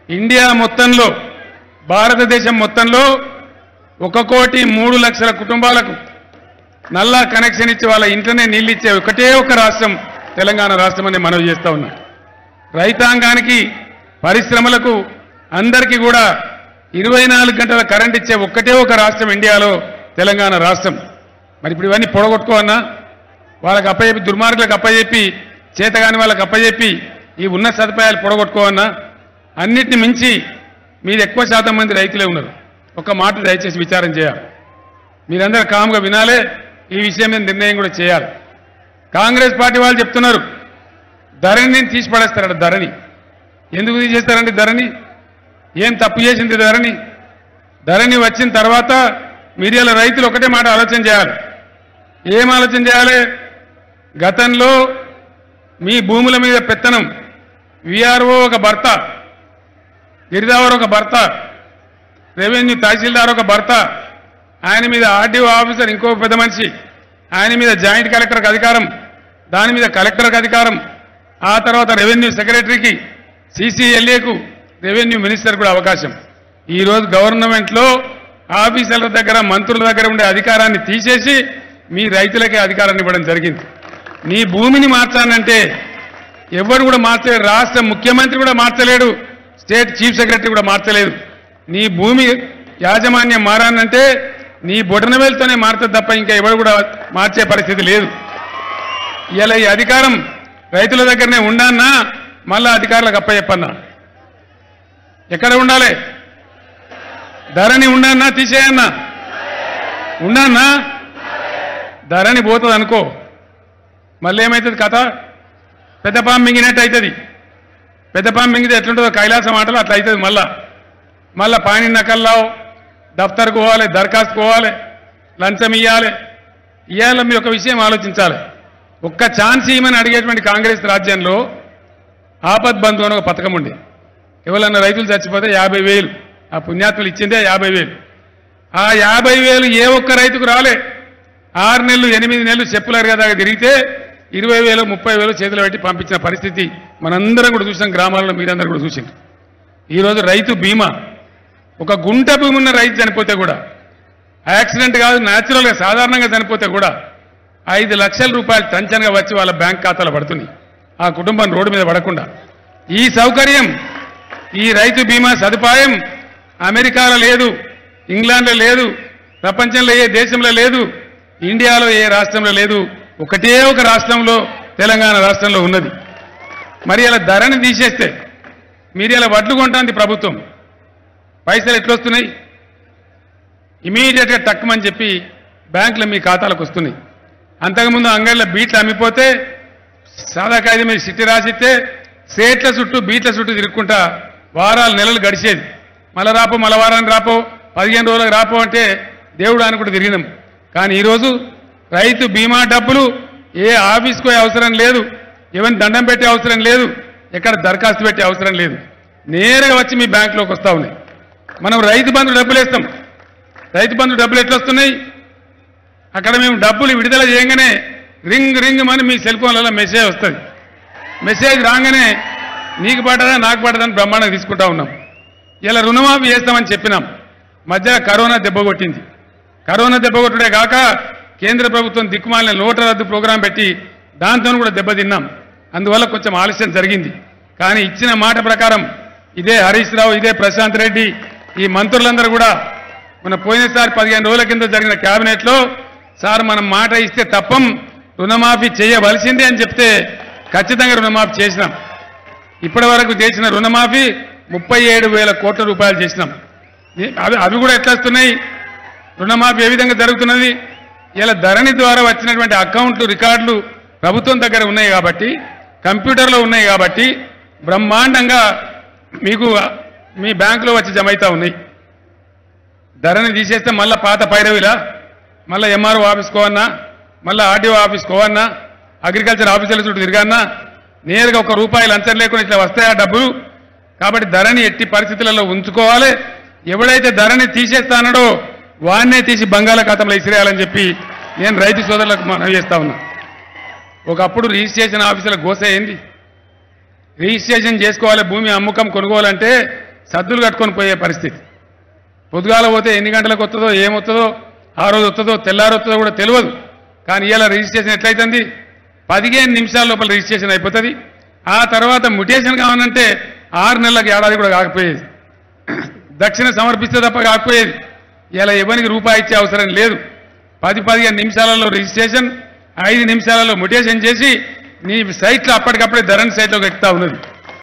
India మొత్తంలో భారతదేశం మొత్తంలో ఒక కోటి మూడు లక్షల కుటుంబాలకు నల్లా కనెక్షన్ ఇచ్చి వాళ్ళ ఇంట్లోనే నీళ్ళు ఇచ్చే ఒకటే ఒక రాష్ట్రం తెలంగాణ రాష్ట్రం అని మనవి చేస్తా ఉన్నా రైతాంగానికి పరిశ్రమలకు అందరికీ కూడా ఇరవై నాలుగు గంటల కరెంట్ ఇచ్చే ఒక్కటే ఒక రాష్ట్రం ఇండియాలో తెలంగాణ రాష్ట్రం మరి ఇప్పుడు ఇవన్నీ పొడగొట్టుకోవన్నా వాళ్ళకి అప్పచెప్పి దుర్మార్గులకు అప్పచెప్పి చేతగాని వాళ్ళకి అప్పచెప్పి ఈ ఉన్న సదుపాయాలు పొడగొట్టుకోవన్నా అన్నిటిని మించి మీరు ఎక్కువ శాతం మంది రైతులే ఉన్నారు ఒక మాట దయచేసి విచారం చేయాలి మీరందరూ కామ్గా వినాలే ఈ విషయం మీద నిర్ణయం కూడా చేయాలి కాంగ్రెస్ పార్టీ వాళ్ళు చెప్తున్నారు ధరణిని తీసి పడేస్తారట ధరణి ఎందుకు తీసేస్తారండి ధరణి ఏం తప్పు చేసింది ధరణి ధరణి వచ్చిన తర్వాత మీరు ఇలా రైతులు ఒకటే మాట ఆలోచన చేయాలి ఏం ఆలోచన చేయాలి గతంలో మీ భూముల మీద పెత్తనం విఆర్ఓ ఒక భర్త గిరిదావర్ ఒక భర్త రెవెన్యూ తహసీల్దార్ ఒక భర్త ఆయన మీద ఆర్డీఓ ఆఫీసర్ ఇంకో పెద్ద మనిషి ఆయన మీద జాయింట్ కలెక్టర్కి అధికారం దాని మీద కలెక్టర్కి అధికారం ఆ తర్వాత రెవెన్యూ సెక్రటరీకి సీసీఎల్ఏకు రెవెన్యూ మినిస్టర్ కూడా అవకాశం ఈరోజు గవర్నమెంట్లో ఆఫీసర్ల దగ్గర మంత్రుల దగ్గర ఉండే అధికారాన్ని తీసేసి మీ రైతులకే అధికారాన్ని ఇవ్వడం జరిగింది మీ భూమిని మార్చానంటే ఎవరు కూడా మార్చలేడు రాష్ట్ర ముఖ్యమంత్రి కూడా మార్చలేడు స్టేట్ చీఫ్ సెక్రటరీ కూడా మార్చలేదు నీ భూమి యాజమాన్యం మారానంటే నీ బొటనవేలుతోనే మారుతుంది తప్ప ఇంకా ఎవరు కూడా మార్చే పరిస్థితి లేదు ఇలా ఈ అధికారం రైతుల దగ్గరనే ఉండన్నా మళ్ళా అధికారులకు అప్పచెప్పన్నా ఎక్కడ ఉండాలి ధరని ఉండన్నా తీసేయన్నా ఉండన్నా ధరని పోతుంది అనుకో మళ్ళీ ఏమవుతుంది కథ పెద్ద పాము మింగినట్టు అవుతుంది పెద్ద పాము మింగితే ఎట్లుంటుందో కైలాసం ఆటలు అట్లా అవుతుంది మళ్ళా మళ్ళా పాని నకల్లావు దఫ్తర్కు పోవాలి దరఖాస్తు పోవాలి లంచం ఇవ్వాలి ఇవాళ మీ ఒక విషయం ఆలోచించాలి ఒక్క ఛాన్స్ ఇవ్వమని అడిగేటువంటి కాంగ్రెస్ రాజ్యంలో ఆపద్ బంధు అని ఒక పథకం ఉండే ఎవరన్నా రైతులు చచ్చిపోతే యాభై వేలు ఆ పుణ్యాత్ములు ఇచ్చిందే యాభై వేలు ఆ యాభై వేలు ఏ ఒక్క రైతుకు రాలే ఆరు నెలలు ఎనిమిది నెలలు చెప్పులారు కదా తిరిగితే ఇరవై వేలు ముప్పై వేలు చేతులు పెట్టి పంపించిన పరిస్థితి మనందరం కూడా చూసాం గ్రామాల్లో మీరందరూ కూడా చూసిండ్రు ఈరోజు రైతు బీమా ఒక గుంట భూమి ఉన్న రైతు చనిపోతే కూడా యాక్సిడెంట్ కాదు న్యాచురల్గా సాధారణంగా చనిపోతే కూడా ఐదు లక్షల రూపాయలు టంచన్గా వచ్చి వాళ్ళ బ్యాంక్ ఖాతాలో పడుతుంది ఆ కుటుంబం రోడ్డు మీద పడకుండా ఈ సౌకర్యం ఈ రైతు బీమా సదుపాయం అమెరికాలో లేదు ఇంగ్లాండ్లో లేదు ప్రపంచంలో ఏ దేశంలో లేదు ఇండియాలో ఏ రాష్ట్రంలో లేదు ఒకటే ఒక రాష్ట్రంలో తెలంగాణ రాష్ట్రంలో ఉన్నది మరి అలా ధరని తీసేస్తే మీరు ఇలా వడ్లు కొంటాంది ప్రభుత్వం పైసలు ఎట్లొస్తున్నాయి ఇమీడియట్గా టక్కుమని చెప్పి బ్యాంకులో మీ ఖాతాలకు వస్తున్నాయి అంతకుముందు అంగళ్ళ బీట్లు అమ్మిపోతే సాదా కాగితం మీద సిట్టి రాసిస్తే సేట్ల చుట్టూ బీట్ల చుట్టూ తిరుక్కుంటా వారాలు నెలలు గడిచేది మళ్ళా రాపో మళ్ళా వారానికి రాపో పదిహేను రోజులకు రాపో అంటే దేవుడు అనుకుంటూ తిరిగినాం కానీ ఈరోజు రైతు బీమా డబ్బులు ఏ ఆఫీస్కి పోయే అవసరం లేదు ఎవరిని దండం పెట్టే అవసరం లేదు ఎక్కడ దరఖాస్తు పెట్టే అవసరం లేదు నేరుగా వచ్చి మీ బ్యాంకులోకి వస్తా ఉన్నాయి మనం రైతు బంధు డబ్బులు వేస్తాం రైతు బంధు డబ్బులు ఎట్లా వస్తున్నాయి అక్కడ మేము డబ్బులు విడుదల చేయగానే రింగ్ రింగ్ అని మీ సెల్ ఫోన్లలో మెసేజ్ వస్తుంది మెసేజ్ రాగానే నీకు పడ్డదా నాకు పడ్డదని బ్రహ్మాండంగా తీసుకుంటా ఉన్నాం ఇలా రుణమాఫీ చేస్తామని చెప్పినాం మధ్య కరోనా దెబ్బ కొట్టింది కరోనా దెబ్బ కొట్టుడే కాక కేంద్ర ప్రభుత్వం దిక్కుమాలిన నోట్ల రద్దు ప్రోగ్రాం పెట్టి దాంతో కూడా దెబ్బతిన్నాం అందువల్ల కొంచెం ఆలస్యం జరిగింది కానీ ఇచ్చిన మాట ప్రకారం ఇదే హరీష్ రావు ఇదే ప్రశాంత్ రెడ్డి ఈ మంత్రులందరూ కూడా మన పోయినసారి పదిహేను రోజుల కింద జరిగిన కేబినెట్లో సార్ మనం మాట ఇస్తే తప్పం రుణమాఫీ చేయవలసిందే అని చెప్తే ఖచ్చితంగా రుణమాఫీ చేసినాం ఇప్పటి వరకు చేసిన రుణమాఫీ ముప్పై ఏడు వేల కోట్ల రూపాయలు చేసినాం ఈ- అవి అవి కూడా ఎట్లా వస్తున్నాయి రుణమాఫీ ఏ విధంగా జరుగుతున్నది ఇలా ధరణి ద్వారా వచ్చినటువంటి అకౌంట్లు రికార్డులు ప్రభుత్వం దగ్గర ఉన్నాయి కాబట్టి కంప్యూటర్లో ఉన్నాయి కాబట్టి బ్రహ్మాండంగా మీకు మీ బ్యాంకులో వచ్చి జమ అవుతా ఉన్నాయి ధరని తీసేస్తే మళ్ళీ పాత పైరవిలా మళ్ళీ ఎంఆర్ఓ ఆఫీస్ కోవన్నా మళ్ళీ ఆర్డీఓ ఆఫీస్ కోవన్నా అగ్రికల్చర్ ఆఫీసర్ల చుట్టూ తిరగన్నా నేరుగా ఒక రూపాయి లంచం లేకుండా ఇట్లా వస్తాయి ఆ డబ్బులు కాబట్టి ధరని ఎట్టి పరిస్థితులలో ఉంచుకోవాలి ఎవడైతే ధరని తీసేస్తానడో వాన్నే తీసి బంగాళాఖాతంలో ఇసిరేయాలని చెప్పి నేను రైతు సోదరులకు మనవి చేస్తా ఉన్నా ఒకప్పుడు రిజిస్ట్రేషన్ ఆఫీసుల గోస ఏంది రిజిస్ట్రేషన్ చేసుకోవాలి భూమి అమ్మకం కొనుగోలంటే సద్దులు కట్టుకొని పోయే పరిస్థితి పొద్దుగాల పోతే ఎన్ని గంటలకు వస్తుందో ఏమొస్తుందో ఆ రోజు వస్తుందో తెల్లారి వస్తుందో కూడా తెలియదు కానీ ఇలా రిజిస్ట్రేషన్ ఎట్లయితుంది పదిహేను నిమిషాల లోపల రిజిస్ట్రేషన్ అయిపోతుంది ఆ తర్వాత ముటేషన్ కావాలంటే ఆరు నెలలకు ఏడాది కూడా కాకపోయేది దక్షిణ సమర్పిస్తే తప్ప కాకపోయేది ఇలా ఎవరికి రూపాయి ఇచ్చే అవసరం లేదు పది పదిహేను నిమిషాలలో రిజిస్ట్రేషన్ ఐదు నిమిషాలలో ముటేషన్ చేసి నీ సైట్లో అప్పటికప్పుడే ధరణి సైట్లోకి ఎక్కుతా ఉన్నది